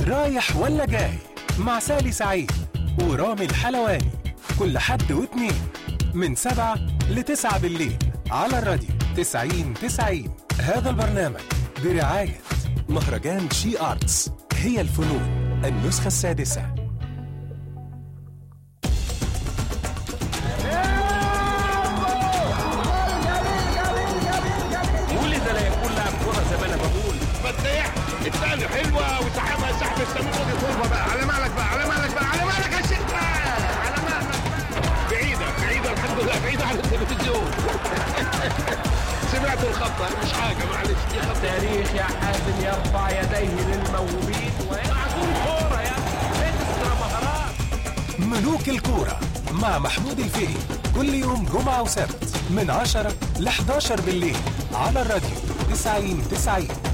رايح ولا جاي مع سالي سعيد ورامي الحلواني كل حد واتنين من سبعة لتسعة بالليل على الراديو تسعين تسعين هذا البرنامج برعاية مهرجان شي آرتس هي الفنون النسخة السادسة ولد لا يكون لاعب كرة زي ما انا بقول فتاح الثاني حلوه وسحبها سحب السمير ودي طولها بقى على مالك بقى على مالك بقى على مالك يا شيخ بقى على مالك بقى بعيده بعيده الحمد لله بعيده عن التلفزيون سمعت الخطه مش حاجه معلش دي خطه تاريخ يا حازم يرفع يديه للموهوبين ويلعبون كورة يا اكسترا مهارات ملوك الكورة مع محمود الفقي كل يوم جمعة وسبت من 10 ل 11 بالليل على الراديو 90 90